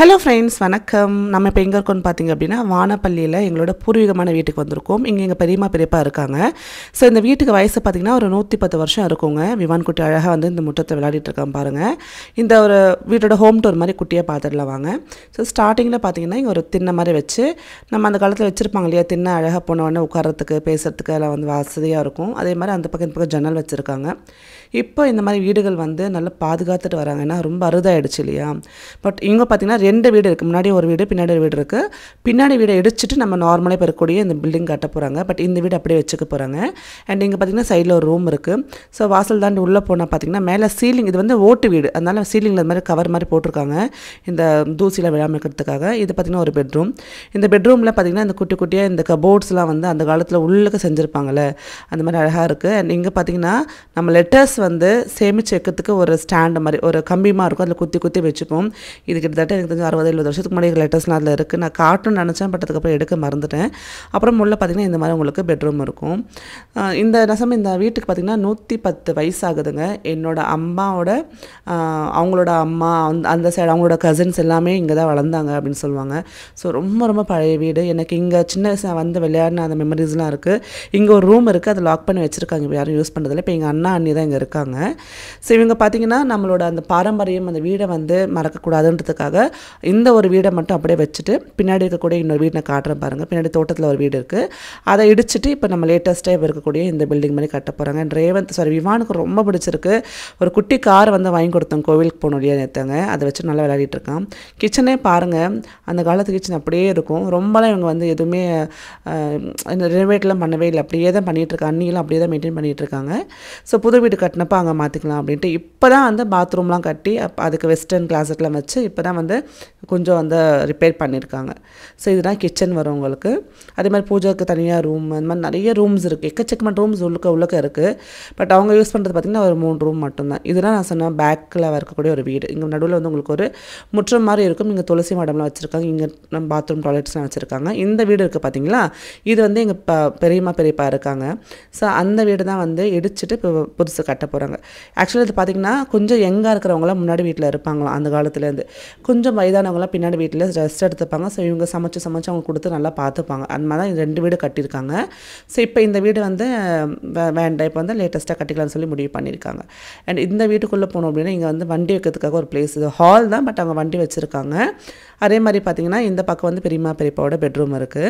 hello friends வணக்கம் நம்ம இப்போ எங்கே இருக்கோம்னு பார்த்தீங்க அப்படின்னா வானப்பள்ளியில் எங்களோட பூர்வீகமான வீட்டுக்கு வந்திருக்கோம் இங்கே எங்கள் பெரியம்மா பெரியப்பா இருக்காங்க ஸோ இந்த வீட்டுக்கு வயசு பார்த்தீங்கன்னா ஒரு நூற்றி பத்து வருஷம் இருக்குங்க விவான் குட்டி அழகாக வந்து இந்த முற்றத்தை விளையாடிட்டு இருக்கான் பாருங்கள் இந்த ஒரு வீட்டோட ஹோம் டூர் மாதிரி குட்டியாக பார்த்துடலாம் வாங்க ஸோ ஸ்டார்டிங்கில் பார்த்தீங்கன்னா இங்கே ஒரு திண்ணை மாதிரி வச்சு நம்ம அந்த காலத்தில் வச்சுருப்பாங்க இல்லையா திண்ணை அழகாக போன உடனே உட்காரத்துக்கு பேசுறதுக்கு எல்லாம் வந்து வசதியாக இருக்கும் அதே மாதிரி அந்த பக்கம் இந்த பக்கம் ஜன்னல் வச்சுருக்காங்க இப்போ இந்த மாதிரி வீடுகள் வந்து நல்லா பாதுகாத்துட்டு வராங்க ஏன்னா ரொம்ப அறுதாயிடுச்சு இல்லையா பட் இங்கே பார்த்தீங்கன்னா ரெண்டு வீடு இருக்குது முன்னாடி ஒரு வீடு பின்னாடி ஒரு வீடு இருக்குது பின்னாடி வீடை இடிச்சிட்டு நம்ம நார்மலாக இப்போ இருக்கக்கூடிய இந்த பில்டிங் கட்ட போகிறாங்க பட் இந்த வீடு அப்படியே வச்சுக்க போகிறாங்க அண்ட் இங்கே பார்த்தீங்கன்னா சைடில் ஒரு ரூம் இருக்குது ஸோ வாசல் தாண்டி உள்ளே போனால் பார்த்தீங்கன்னா மேலே சீலிங் இது வந்து ஓட்டு வீடு அதனால சீலிங்கில் இந்த மாதிரி கவர் மாதிரி போட்டிருக்காங்க இந்த தூசியில் விழாமல் இருக்கிறதுக்காக இது பார்த்தீங்கன்னா ஒரு பெட்ரூம் இந்த பெட்ரூமில் பார்த்தீங்கன்னா இந்த குட்டி குட்டியாக இந்த கபோர்ட்ஸ்லாம் வந்து அந்த காலத்தில் உள்ளுக்கு செஞ்சுருப்பாங்கல்ல அந்த மாதிரி அழகாக இருக்குது அண்ட் இங்கே பார்த்தீங்கன்னா நம்ம லெட்டர்ஸ் வந்து சேமிச்சு வைக்கிறதுக்கு ஒரு ஸ்டாண்டு மாதிரி ஒரு கம்பிமாக இருக்கும் அதில் குத்தி குத்தி வச்சுப்போம் இது கிட்டத்தட்ட எனக்கு தெரிஞ்சு அறுபது எழுபது வருஷத்துக்கு முன்னாடி லெட்டர்ஸ்லாம் அதில் இருக்குது நான் காட்டணும்னு நினச்சேன் பட் அதுக்கப்புறம் எடுக்க மறந்துட்டேன் அப்புறம் உள்ள பார்த்தீங்கன்னா இந்த மாதிரி உங்களுக்கு பெட்ரூம் இருக்கும் ஆஹ் இந்த நசம் இந்த வீட்டுக்கு பார்த்தீங்கன்னா நூற்றி பத்து வயசாகுதுங்க என்னோட அம்மாவோட ஆஹ் அவங்களோட அம்மா அந்த அந்த சைடு அவங்களோட கசின்ஸ் எல்லாமே இங்கே தான் வளர்ந்தாங்க அப்படின்னு சொல்லுவாங்க ஸோ ரொம்ப ரொம்ப பழைய வீடு எனக்கு இங்கே சின்ன வயசுல வந்து விளையாடின அந்த மெமரிஸ்லாம் இருக்குது இங்கே ஒரு ரூம் இருக்குது அதை லாக் பண்ணி வச்சுருக்காங்க இப்போ யாரும் யூஸ் பண்ணுறதில்ல இப்போ எங்கள் அண்ணா அண்ணி தான் இங்கே இருக்காங்க ஸோ இவங்க பார்த்தீங்கன்னா நம்மளோட அந்த பாரம்பரியம் அந்த வீடை வந்து மறக்கக்கூடாதுன்றதுக்காக இந்த ஒரு வீடை மட்டும் அப்படியே வச்சுட்டு பின்னாடி இருக்கக்கூடிய இன்னொரு வீடு நான் காட்டுறேன் பாருங்கள் பின்னாடி தோட்டத்தில் ஒரு வீடு இருக்குது அதை இடிச்சிட்டு இப்போ நம்ம லேட்டஸ்ட்டாக இப்போ இருக்கக்கூடிய இந்த பில்டிங் மாதிரி கட்ட போகிறாங்க ரேவந்த் சாரி விவானுக்கு ரொம்ப பிடிச்சிருக்கு ஒரு குட்டி கார் வந்து வாங்கி கொடுத்தோம் கோவிலுக்கு போகணும் இல்லையா நேற்றுங்க அதை வச்சு நல்லா விளையாடிட்டு இருக்கான் கிச்சனே பாருங்கள் அந்த காலத்து கிச்சன் அப்படியே இருக்கும் ரொம்பலாம் இவங்க வந்து எதுவுமே ரெனோவேட்லாம் பண்ணவே இல்லை அப்படியே தான் பண்ணிகிட்டு இருக்காங்க அண்ணிலாம் அப்படியே தான் மெயின்டைன் பண்ணிகிட்டு இருக்காங்க ஸோ புது வீடு கட்டினப்போ அங்கே மாற்றிக்கலாம் அப்படின்ட்டு இப்போ தான் வந்து பாத்ரூம்லாம் கட்டி அப் அதுக்கு வெஸ்டர்ன் கிளாஸட்லாம் வச்சு இப்போ தான் வந்து கொஞ்சம் வந்து ரிப்பேர் பண்ணியிருக்காங்க ஸோ இதுதான் கிச்சன் வரும் உங்களுக்கு அதே மாதிரி பூஜைக்கு தனியாக ரூம் அந்த மாதிரி நிறைய ரூம்ஸ் இருக்குது எக்கச்சக்கமான ரூம்ஸ் உள்ளுக்க உள்ளுக்க இருக்குது பட் அவங்க யூஸ் பண்ணுறது பார்த்திங்கன்னா ஒரு மூணு ரூம் மட்டும்தான் இதெல்லாம் நான் சொன்னேன் பேக்கில் இருக்கக்கூடிய ஒரு வீடு இங்கே நடுவில் வந்து உங்களுக்கு ஒரு முற்றம் மாதிரி இருக்கும் இங்கே துளசி மாடம்லாம் வச்சுருக்காங்க இங்கே பாத்ரூம் டாய்லெட்ஸ்லாம் வச்சுருக்காங்க இந்த வீடு இருக்குது பார்த்தீங்களா இது வந்து எங்கள் ப பெரியம்மா பெரியப்பா இருக்காங்க ஸோ அந்த வீடு தான் வந்து இடிச்சிட்டு இப்போ புதுசு கட்ட போகிறாங்க ஆக்சுவலி இது பார்த்திங்கன்னா கொஞ்சம் யங்காக இருக்கிறவங்களாம் முன்னாடி வீட்டில் இருப்பாங்களாம் அந்த காலத்துலேருந்து கொஞ்சம் வயதானவங்களாம் பின்னாடி வீட்டில் ரெஸ்ட் எடுத்துப்பாங்க ஸோ இவங்க சமைச்சு சமைச்சு அவங்க கொடுத்து நல்லா பார்த்துப்பாங்க அந்த மாதிரி தான் இந்த ரெண்டு வீடு கட்டியிருக்காங்க ஸோ இப்போ இந்த வீடு வந்து வே- வேண்டாம் இப்போ வந்து லேட்டஸ்ட்டாக கட்டிக்கலாம்னு சொல்லி முடிவு பண்ணியிருக்காங்க அண்ட் இந்த வீட்டுக்குள்ளே போனோம் அப்படின்னா இங்கே வந்து வண்டி வைக்கிறதுக்காக ஒரு பிளேஸ் இது ஹால் தான் பட் அவங்க வண்டி வச்சுருக்காங்க அதே மாதிரி பார்த்தீங்கன்னா இந்த பக்கம் வந்து பெரியம்மா பெரியப்பாவோட பெட்ரூம் இருக்குது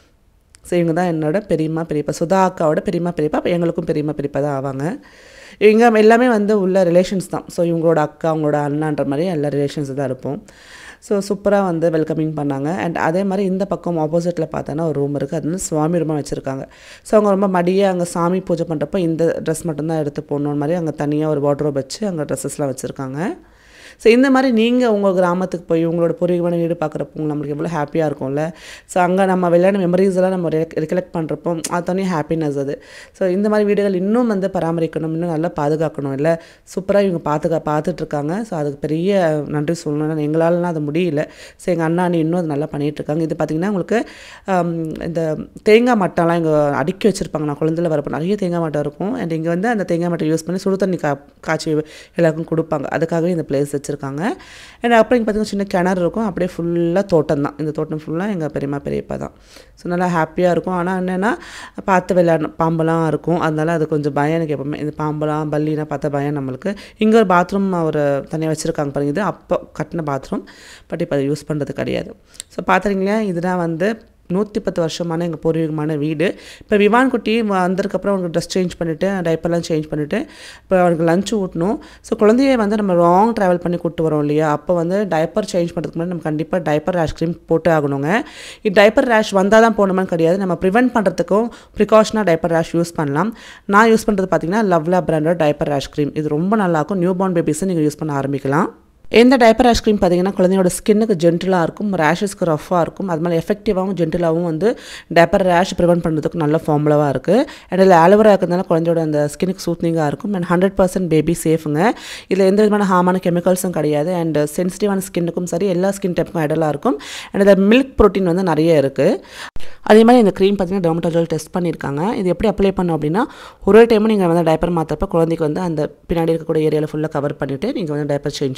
ஸோ இவங்க தான் என்னோட பெரியம்மா பெரியப்பா சுதா அக்காவோட பெரியம்மா பெரியப்பா அப்போ எங்களுக்கும் பெரியம்மா பெரியப்பா தான் ஆவாங்க இவங்க எல்லாமே வந்து உள்ள ரிலேஷன்ஸ் தான் ஸோ இவங்களோட அக்கா அவங்களோட அண்ணான்ற மாதிரி எல்லா ரிலேஷன்ஸ் தான் இருப்போம் ஸோ சூப்பராக வந்து வெல்கமிங் பண்ணாங்க அண்ட் அதே மாதிரி இந்த பக்கம் ஆப்போசிட்டில் பார்த்தோன்னா ஒரு ரூம் இருக்குது அது வந்து சுவாமி ரூமாக வச்சுருக்காங்க ஸோ அவங்க ரொம்ப மடியாக அங்கே சாமி பூஜை பண்ணுறப்போ இந்த ட்ரெஸ் மட்டும்தான் எடுத்து போடணும் மாதிரி அங்கே தனியாக ஒரு வாட்ரோப் வச்சு அங்கே ட்ரெஸ்ஸஸ்லாம் வச்சுருக்காங்க ஸோ இந்த மாதிரி நீங்கள் உங்கள் கிராமத்துக்கு போய் உங்களோட பூர்வீகமான வீடு பார்க்குறப்போ நம்மளுக்கு எவ்வளோ ஹாப்பியாக இருக்கும்ல ஸோ அங்கே நம்ம விளையாட மெமரிஸ் எல்லாம் நம்ம ரிகலெக்ட் பண்ணுறப்போ அது தனி ஹாப்பினஸ் அது ஸோ இந்த மாதிரி வீடுகள் இன்னும் வந்து பராமரிக்கணும் இன்னும் நல்லா பாதுகாக்கணும் இல்லை சூப்பராக இவங்க பார்த்துக்க பார்த்துட்ருக்காங்க ஸோ அதுக்கு பெரிய நன்றி சொல்லணும் எங்களாலலாம் அது முடியல ஸோ எங்கள் அண்ணா அண்ணி இன்னும் அது நல்லா பண்ணிட்டு இருக்காங்க இது பார்த்திங்கன்னா உங்களுக்கு ஆம், இந்த தேங்காய் மட்டம்லாம் இங்கே அடுக்கி வச்சுருப்பாங்க நான் குழந்தைல வரப்போ நிறைய தேங்காய் மட்டம் இருக்கும் அண்ட் இங்கே வந்து அந்த தேங்காய் மட்டை யூஸ் பண்ணி சுடு தண்ணி கா காய்ச்சி எல்லாருக்கும் கொடுப்பாங்க அதுக்காகவே இந்த பிளேஸ் வச்சுருக்காங்க அண்ட் அப்புறம் இங்கே பார்த்தீங்கன்னா சின்ன கிணறு இருக்கும் அப்படியே ஃபுல்லாக தோட்டம் தான் இந்த தோட்டம் ஃபுல்லாக எங்கள் பெரியம்மா பெரியப்பா தான் ஸோ நல்லா ஹாப்பியாக இருக்கும் ஆனால் என்னென்னா பார்த்து விளையாடணும் பாம்பெல்லாம் இருக்கும் அதனால அது கொஞ்சம் பயம் எனக்கு எப்பவுமே இந்த பாம்பெல்லாம் பல்லினா பார்த்தா பயம் நம்மளுக்கு இங்கே ஒரு பாத்ரூம் ஒரு தனியாக வச்சுருக்காங்க பாருங்க இது அப்போ கட்டின பாத்ரூம் பட் இப்போ அதை யூஸ் பண்ணுறது கிடையாது ஸோ பார்த்துறீங்களா இதுதான் வந்து நூற்றி பத்து வருஷமான எங்கள் பூர்வீகமான வீடு இப்போ விவான் குட்டி வந்ததுக்கப்புறம் அவனுக்கு ட்ரெஸ் சேஞ்ச் பண்ணிவிட்டு டைப்பர்லாம் சேஞ்ச் பண்ணிவிட்டு இப்போ அவனுக்கு லஞ்ச் ஊட்டணும் ஸோ குழந்தைய வந்து நம்ம ராங் ட்ராவல் பண்ணி கூட்டு வரோம் இல்லையா அப்போ வந்து டைப்பர் சேஞ்ச் பண்ணுறதுக்கு முன்னாடி நம்ம கண்டிப்பாக டைப்பர் ரேஷ் க்ரீம் போட்டு ஆகணுங்க இது டைப்பர் ரேஷ் வந்தால் தான் போகணுமான்னு கிடையாது நம்ம ப்ரிவென்ட் பண்ணுறதுக்கும் ப்ரிகாஷனாக டைப்பர் ரேஷ் யூஸ் பண்ணலாம் நான் யூஸ் பண்ணுறது பார்த்தீங்கன்னா லவ்லா பிராண்டோட டைப்பர் ரேஷ் க்ரீம் இது ரொம்ப நல்லாயிருக்கும் நியூ பார்ன் பேபிஸை நீங்கள் யூஸ் பண்ண ஆரம்பிக்கலாம் எந்த டைப்பர் ரேஷ் க்ரீம் பார்த்தீங்கன்னா குழந்தையோட ஸ்கின்னுக்கு ஜென்டிலாக இருக்கும் ரேஷஸ்க்கு ரஃபாக இருக்கும் அது மாதிரி எஃபெக்டிவாகவும் ஜென்டிலாகவும் வந்து டைப்பர் ரேஷ் ப்ரிவென்ட் பண்ணுறதுக்கு நல்ல ஃபார்முலாவாக இருக்குது அண்ட் இதில் ஆலோவேரா இருக்கிறதுனால குழந்தையோட அந்த ஸ்கின்னுக்கு சூத்னிங்காக இருக்கும் அண்ட் ஹண்ட்ரட் பர்சன்ட் பேபி சேஃபுங்க இதில் எந்த விதமான ஹார்மான கெமிக்கல்ஸும் கிடையாது அண்ட் சென்சிட்டிவான ஸ்கின்னுக்கும் சரி எல்லா ஸ்கின் டைப்புக்கும் இடலாக இருக்கும் அண்ட் இதில் மில்க் ப்ரோட்டீன் வந்து நிறைய இருக்குது அதே மாதிரி இந்த க்ரீம் பார்த்தீங்கன்னா டெர்மட்டாலஜி டெஸ்ட் பண்ணியிருக்காங்க இது எப்படி அப்ளை பண்ணோம் அப்படின்னா ஒரு ஒரு டைமும் நீங்கள் வந்து டைப்பர் மாற்றப்ப குழந்தைக்கு வந்து அந்த பின்னாடி இருக்கக்கூடிய ஏரியாவில் ஃபுல்லாக கவர் பண்ணிவிட்டு நீங்கள் வந்து டைப்பர் சேஞ்ச் பண்ணுங்கள்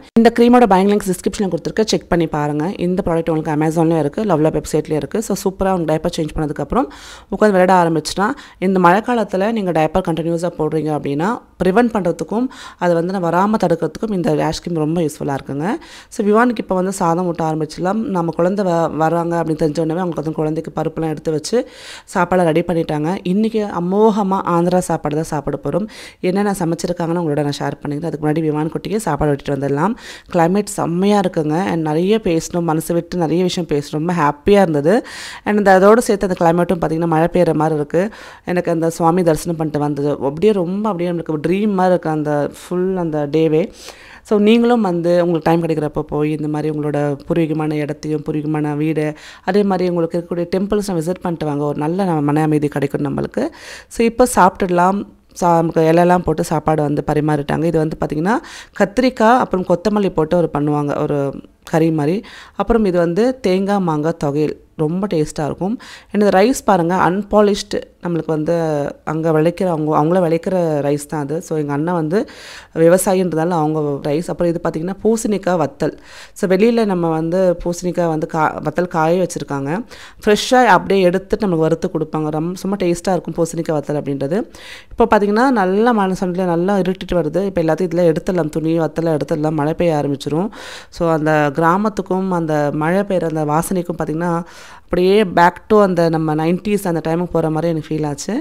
இந்த க்ரீமோட பயங் லிங்க்ஸ் டிஸ்கிரிப்ஷனில் கொடுத்துருக்க செக் பண்ணி பாருங்கள் இந்த ப்ராடக்ட் உங்களுக்கு அமேசான்லேயும் இருக்குது லவ்ல வெப்சைட்லேயும் இருக்குது ஸோ சூப்பராக உங்கள் டைப்பர் சேஞ்ச் பண்ணதுக்கப்புறம் உட்காந்து விளையாட ஆரம்பிச்சுனா இந்த மழை காலத்தில் நீங்கள் டைப்பர் கண்டினியூஸாக போடுறீங்க அப்படின்னா ப்ரிவென்ட் பண்ணுறதுக்கும் அது வந்து நான் வராமல் தடுக்கிறதுக்கும் இந்த ரேஷ் க்ரீம் ரொம்ப யூஸ்ஃபுல்லாக இருக்குங்க ஸோ விவானுக்கு இப்போ வந்து சாதம் ஊட்ட ஆரம்பிச்சிடலாம் நம்ம குழந்தை வ வராங்க அப்படின்னு தெரிஞ்ச உடனே அவங்களுக்கு வந்து குழந்தைக்கு பருப்புலாம் எடுத்து வச்சு சாப்பாடை ரெடி பண்ணிட்டாங்க இன்றைக்கி அமோகமாக ஆந்திரா சாப்பாடு தான் சாப்பிட போகிறோம் என்னென்ன சமைச்சிருக்காங்கன்னு உங்களோட நான் ஷேர் பண்ணிக்கிறேன் அதுக்கு முன்னாடி விமான் குட்டிக்கு சாப்பாடு விட்டுட்டு வந்துடலாம் கிளைமேட் செம்மையாக இருக்குங்க அண்ட் நிறைய பேசணும் மனசு விட்டு நிறைய விஷயம் பேசணும் ரொம்ப ஹாப்பியாக இருந்தது அண்ட் அந்த அதோடு சேர்த்து அந்த கிளைமேட்டும் பார்த்திங்கன்னா மழை பெய்கிற மாதிரி இருக்குது எனக்கு அந்த சுவாமி தரிசனம் பண்ணிட்டு வந்தது அப்படியே ரொம்ப அப்படியே நம்மளுக்கு ட்ரீம் மாதிரி இருக்குது அந்த ஃபுல் அந்த டேவே ஸோ நீங்களும் வந்து உங்களுக்கு டைம் கிடைக்கிறப்ப போய் இந்த மாதிரி உங்களோட பூர்வீகமான இடத்தையும் பூர்வீகமான வீடு அதே மாதிரி உங்களுக்கு இருக்கக்கூடிய டெம்பிள்ஸை விசிட் பண்ணிட்டு வாங்க ஒரு நல்ல நம்ம மன அமைதி கிடைக்கும் நம்மளுக்கு ஸோ இப்போ சாப்பிட்டுடலாம் சா நமக்கு இலையெல்லாம் போட்டு சாப்பாடு வந்து பரிமாறிட்டாங்க இது வந்து பார்த்திங்கன்னா கத்திரிக்காய் அப்புறம் கொத்தமல்லி போட்டு ஒரு பண்ணுவாங்க ஒரு கறி மாதிரி அப்புறம் இது வந்து தேங்காய் மாங்காய் தொகையல் ரொம்ப டேஸ்ட்டாக இருக்கும் இந்த ரைஸ் பாருங்கள் அன்பாலிஷ்டு நம்மளுக்கு வந்து அங்கே விளைக்கிற அவங்க அவங்கள விளைக்கிற ரைஸ் தான் அது ஸோ எங்கள் அண்ணன் வந்து விவசாயின்றதால அவங்க ரைஸ் அப்புறம் இது பார்த்திங்கன்னா பூசணிக்காய் வத்தல் ஸோ வெளியில் நம்ம வந்து பூசணிக்காய் வந்து கா வத்தல் காய வச்சுருக்காங்க ஃப்ரெஷ்ஷாக அப்படியே எடுத்துட்டு நமக்கு வறுத்து கொடுப்பாங்க ரொம்ப சும்மா டேஸ்ட்டாக இருக்கும் பூசணிக்காய் வத்தல் அப்படின்றது இப்போ பார்த்திங்கன்னா நல்லா மழை சமையல் நல்லா இருட்டிட்டு வருது இப்போ எல்லாத்தையும் இதில் எடுத்துடலாம் துணி வத்தலை எடுத்துடலாம் மழை பெய்ய ஆரம்பிச்சிரும் ஸோ அந்த கிராமத்துக்கும் அந்த மழை பெய்கிற அந்த வாசனைக்கும் பார்த்திங்கன்னா அப்படியே பேக் டு அந்த நம்ம நைன்டிஸ் அந்த டைமுக்கு போகிற மாதிரி எனக்கு ஃபீல் ஆச்சு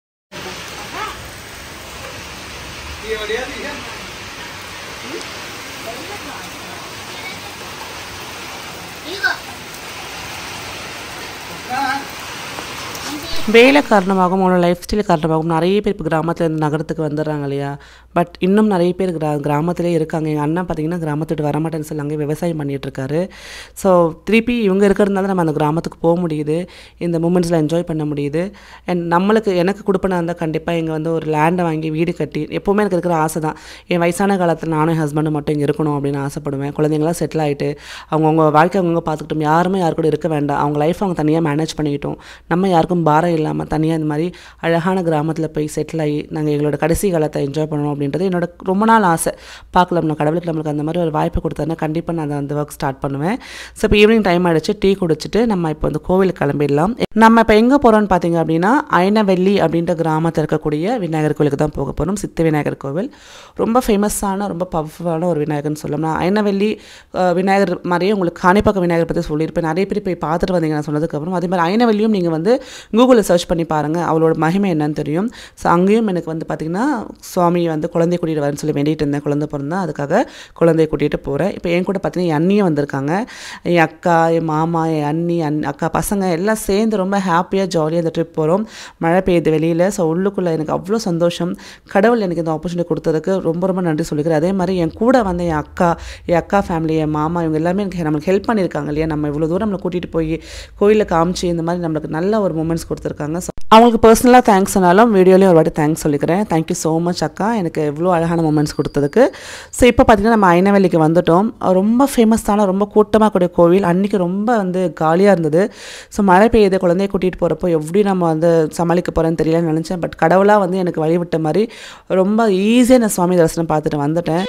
வேலை காரணமாகவும் அவங்களோட லைஃப் ஸ்டைல் காரணமாகவும் நிறைய பேர் இப்போ கிராமத்தில் இருந்து நகரத்துக்கு வந்துடுறாங்க இல்லையா பட் இன்னும் நிறைய பேர் கிரா கிராமத்திலே இருக்காங்க எங்கள் அண்ணன் பார்த்தீங்கன்னா கிராமத்தை விட்டு வரமாட்டேன்னு சொல்லி அங்கே விவசாயம் பண்ணிகிட்டு இருக்காரு ஸோ திருப்பி இவங்க இருக்கிறதுனால நம்ம அந்த கிராமத்துக்கு போக முடியுது இந்த மூமெண்ட்ஸில் என்ஜாய் பண்ண முடியுது அண்ட் நம்மளுக்கு எனக்கு கொடுப்பனா இருந்தால் கண்டிப்பாக இங்கே வந்து ஒரு லேண்டை வாங்கி வீடு கட்டி எப்போவுமே எனக்கு இருக்கிற ஆசை தான் என் வயசான காலத்தில் நானும் என் ஹஸ்பண்டும் மட்டும் இங்கே இருக்கணும் அப்படின்னு ஆசைப்படுவேன் குழந்தைங்களாம் செட்டில் ஆகிட்டு அவங்கவுங்க வாழ்க்கை அவங்கவுங்க பார்த்துக்கிட்டோம் யாருமே யாரு கூட இருக்க வேண்டாம் அவங்க லைஃப் அவங்க தனியாக மேனேஜ் பண்ணிக்கிட்டோம் நம்ம யாருக்கும் பாரம் இல்லாமல் தனியாக இந்த மாதிரி அழகான கிராமத்தில் போய் செட்டில் ஆகி நாங்கள் எங்களோட கடைசி காலத்தை என்ஜாய் பண்ணணும் அப்படின்றது என்னோட ரொம்ப நாள் ஆசை பார்க்கலாம் நான் கடவுளுக்கு நம்மளுக்கு அந்த மாதிரி ஒரு வாய்ப்பு கொடுத்தாருன்னா கண்டிப்பாக நான் அந்த ஒர்க் ஸ்டார்ட் பண்ணுவேன் ஸோ இப்போ ஈவினிங் டைம் ஆகிடுச்சு டீ குடிச்சிட்டு நம்ம இப்போ வந்து கோவிலுக்கு கிளம்பிடலாம் நம்ம இப்போ எங்கே போகிறோம்னு பார்த்தீங்க அப்படின்னா ஐனவெள்ளி அப்படின்ற கிராமத்தில் இருக்கக்கூடிய விநாயகர் கோவிலுக்கு தான் போக போகிறோம் சித்த விநாயகர் கோவில் ரொம்ப ஃபேமஸான ரொம்ப பவர்ஃபுல்லான ஒரு விநாயகர்னு சொல்லலாம் நான் ஐனவெள்ளி அஹ், விநாயகர் மாதிரியே உங்களுக்கு காணிப்பாக்க விநாயகர் பற்றி சொல்லியிருப்பேன் நிறைய பேர் போய் பார்த்துட்டு வந்தீங்க நான் சொன்னதுக்கப்புறம் அதே மாதிரி ஐனவெள்ளியும் நீங்கள் வந்து கூகுளில் சர்ச் பண்ணி பாருங்கள் அவளோட மகிமை என்னன்னு தெரியும் ஸோ அங்கேயும் எனக்கு வந்து பார்த்திங்கன்னா சுவாமி வந்து குழந்தை கூட்டிகிட்டு வரேன்னு சொல்லி வேண்டிகிட்டு இருந்தேன் குழந்தை பிறந்தா அதுக்காக குழந்தைய கூட்டிகிட்டு போகிறேன் இப்போ என் கூட பார்த்தீங்கன்னா என் அண்ணியும் வந்திருக்காங்க என் அக்கா என் மாமா என் அண்ணி அண் அக்கா பசங்க எல்லாம் சேர்ந்து ரொம்ப ஹாப்பியாக ஜாலியாக இந்த ட்ரிப் போகிறோம் மழை பெய்யுது வெளியில் ஸோ உள்ளுக்குள்ளே எனக்கு அவ்வளோ சந்தோஷம் கடவுள் எனக்கு இந்த ஆப்பர்ச்சுனிட்டி கொடுத்ததுக்கு ரொம்ப ரொம்ப நன்றி சொல்லிக்கிறேன் அதே மாதிரி என் கூட வந்த என் அக்கா என் அக்கா ஃபேமிலி என் மாமா இவங்க எல்லாமே எனக்கு நம்மளுக்கு ஹெல்ப் பண்ணியிருக்காங்க இல்லையா நம்ம இவ்வளோ தூரம் நம்மளை கூட்டிகிட்டு போய் கோயிலில் காமிச்சு இந்த மாதிரி நம்மளுக்கு நல்ல ஒரு மூமெண்ட்ஸ் கொடுத்துருக்காங்க ஸோ அவங்களுக்கு பர்சனலாக தேங்க்ஸ் சொன்னாலும் வீடியோலேயும் ஒரு வாட்டி தேங்க்ஸ் சொல்லிக்கிறேன் தேங்க்யூ ஸோ மச் அக்கா எனக்கு இவ்வளோ அழகான மூமெண்ட்ஸ் கொடுத்ததுக்கு ஸோ இப்போ பார்த்தீங்கன்னா நம்ம ஐனவெளிக்கு வந்துட்டோம் ரொம்ப ஃபேமஸான ரொம்ப கூட்டமாக கூடிய கோவில் அன்றைக்கி ரொம்ப வந்து காலியாக இருந்தது ஸோ மழை பெய்யுது குழந்தைய கூட்டிகிட்டு போகிறப்போ எப்படி நம்ம வந்து சமாளிக்க போகிறேன்னு தெரியலன்னு நினச்சேன் பட் கடவுளாக வந்து எனக்கு வழிவிட்ட மாதிரி ரொம்ப ஈஸியாக நான் சுவாமி தரிசனம் பார்த்துட்டு வந்துட்டேன்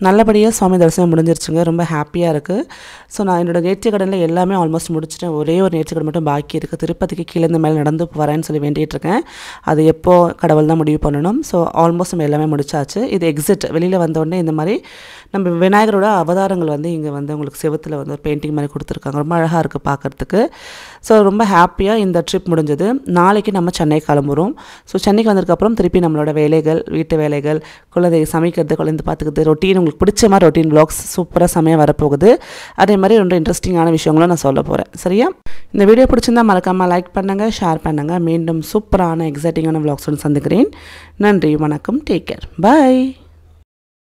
நல்லபடியாக சுவாமி தரிசனம் முடிஞ்சிருச்சுங்க ரொம்ப ஹாப்பியாக இருக்குது ஸோ நான் என்னோட நேர்த்திக்கடனில் எல்லாமே ஆல்மோஸ்ட் முடிச்சிட்டேன் ஒரே ஒரு நேர்த்திக்கடன் மட்டும் பாக்கி இருக்குது திருப்பதிக்கு கீழே இந்த மேலே நடந்து வரேன்னு சொல்லி வேண்டிகிட்டு இருக்கேன் அது எப்போ கடவுள் தான் முடிவு பண்ணணும் ஸோ ஆல்மோஸ்ட் நம்ம எல்லாமே முடிச்சாச்சு இது எக்ஸிட் வெளியில் வந்தோடனே இந்த மாதிரி நம்ம விநாயகரோட அவதாரங்கள் வந்து இங்கே வந்து உங்களுக்கு செவுத்தில் வந்து ஒரு பெயிண்டிங் மாதிரி கொடுத்துருக்காங்க ரொம்ப அழகாக இருக்குது பார்க்குறதுக்கு ஸோ ரொம்ப ஹாப்பியாக இந்த ட்ரிப் முடிஞ்சது நாளைக்கு நம்ம சென்னை கிளம்புறோம் ஸோ சென்னைக்கு வந்ததுக்கப்புறம் திருப்பி நம்மளோட வேலைகள் வீட்டு வேலைகள் குழந்தை சமைக்கிறது குழந்தை பார்த்துக்கிறது ரொட்டீன் உங்களுக்கு பிடிச்ச மாதிரி ரொட்டீன் வ்ளாக்ஸ் சூப்பராக செமையாக வரப்போகுது அதே மாதிரி ரெண்டு இன்ட்ரெஸ்டிங்கான விஷயங்களும் நான் சொல்ல போகிறேன் சரியா இந்த வீடியோ பிடிச்சிருந்தா மறக்காமல் லைக் பண்ணுங்கள் ஷேர் பண்ணுங்கள் மீண்டும் சூப்பரான எக்ஸைட்டிங்கான வ்ளாக்ஸோடு சந்திக்கிறேன் நன்றி வணக்கம் டேக் கேர் பாய்